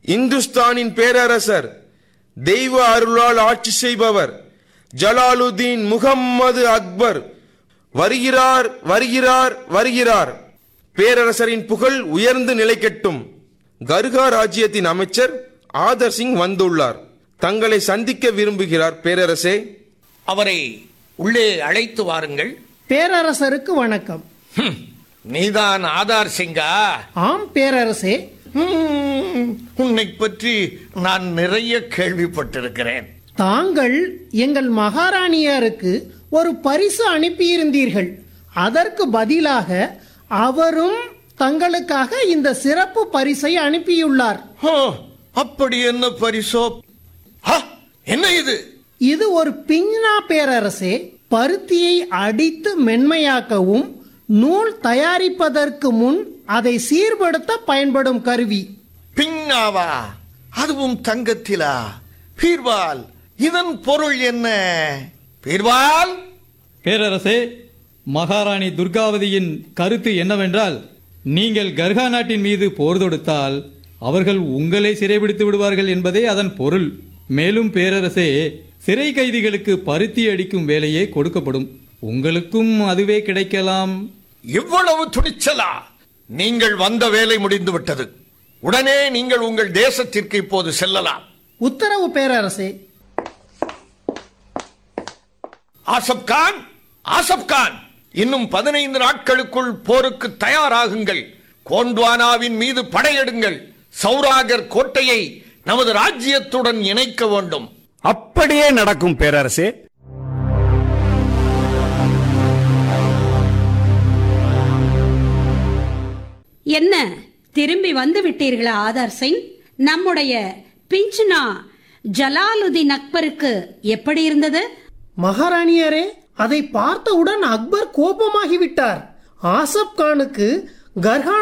இந்துஸ்தானின் பேரரசர் தெய்வ அருளால் ஆட்சி செய்பவர் ஜலாலுதீன் முகம்மது அக்பர் வருகிறார் வருகிறார் வருகிறார் பேரரசரின் புகழ் உயர்ந்து நிலைக்கட்டும் கர்கா ராஜ்யத்தின் அமைச்சர் ஆதர் சிங் வந்துள்ளார் தங்களை சந்திக்க விரும்புகிறார் பேரரசே அவரை உள்ளே அழைத்து வாருங்கள் பேரரசருக்கு வணக்கம் ஹம், நீதான் ஆதார் சிங்கா ஆம் பேரரசே ஹம், உன்னைப் பற்றி நான் நிறைய கேள்விப்பட்டிருக்கிறேன் தாங்கள் எங்கள் மகாராணியாருக்கு ஒரு பரிசு அனுப்பியிருந்தீர்கள் அதற்கு பதிலாக அவரும் தங்களுக்காக இந்த சிறப்பு பரிசை அனுப்பியுள்ளார் ஹோ, அப்படி என்ன பரிசோ ஹ, என்ன இது இது ஒரு பிஞ்னா பேரரசே பருத்தியை அடித்து மென்மையாக்கவும் நூல் தயாரிப்பதற்கு முன் அதை சீர்படுத்த பயன்படும் கருவி பின்னாவா அதுவும் தங்கத்திலா பீர்வால் இதன் பொருள் என்ன பீர்வால் பேரரசே மகாராணி துர்காவதியின் கருத்து என்னவென்றால் நீங்கள் கர்கா நாட்டின் மீது போர் தொடுத்தால் அவர்கள் உங்களை சிறைபிடித்து விடுவார்கள் என்பதே அதன் பொருள் மேலும் பேரரசே சிறை கைதிகளுக்கு பருத்தி அடிக்கும் வேலையே கொடுக்கப்படும் உங்களுக்கும் அதுவே கிடைக்கலாம் இவ்வளவு துணிச்சலா நீங்கள் வந்த வேலை முடிந்து விட்டது உடனே நீங்கள் உங்கள் தேசத்திற்கு இப்போது செல்லலாம் உத்தரவு பேரரசே ஆசப் கான் ஆசப் கான் இன்னும் பதினைந்து நாட்களுக்குள் போருக்கு தயாராகுங்கள் கோண்ட்வானாவின் மீது படையெடுங்கள் சௌராகர் கோட்டையை நமது ராஜ்யத்துடன் இணைக்க வேண்டும் அப்படியே நடக்கும் பேரரசே என்ன திரும்பி வந்து விட்டீர்களா ஆதார் சிங் நம்முடைய பிஞ்ச்னா ஜலாலுதீன் அக்பருக்கு எப்படி இருந்தது மகாராணியாரே அதை பார்த்தவுடன் அக்பர் கோபமாகிவிட்டார் ஆசப் கானுக்கு கர்ஹா